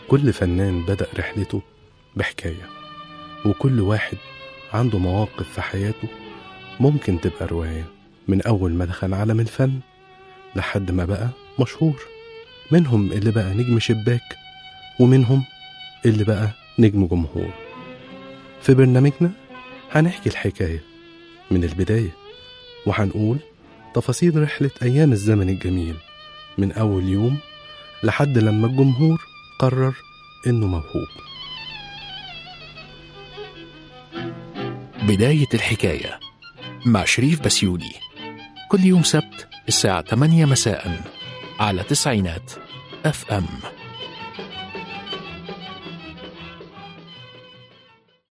كل فنان بدأ رحلته بحكاية وكل واحد عنده مواقف في حياته ممكن تبقى رواية من أول ما دخل عالم الفن لحد ما بقى مشهور منهم اللي بقى نجم شباك ومنهم اللي بقى نجم جمهور في برنامجنا هنحكي الحكاية من البداية وهنقول تفاصيل رحلة أيام الزمن الجميل من أول يوم لحد لما الجمهور قرر إنه موهوب بداية الحكاية مع شريف بسيوني كل يوم سبت الساعة 8 مساء على تسعينات اف ام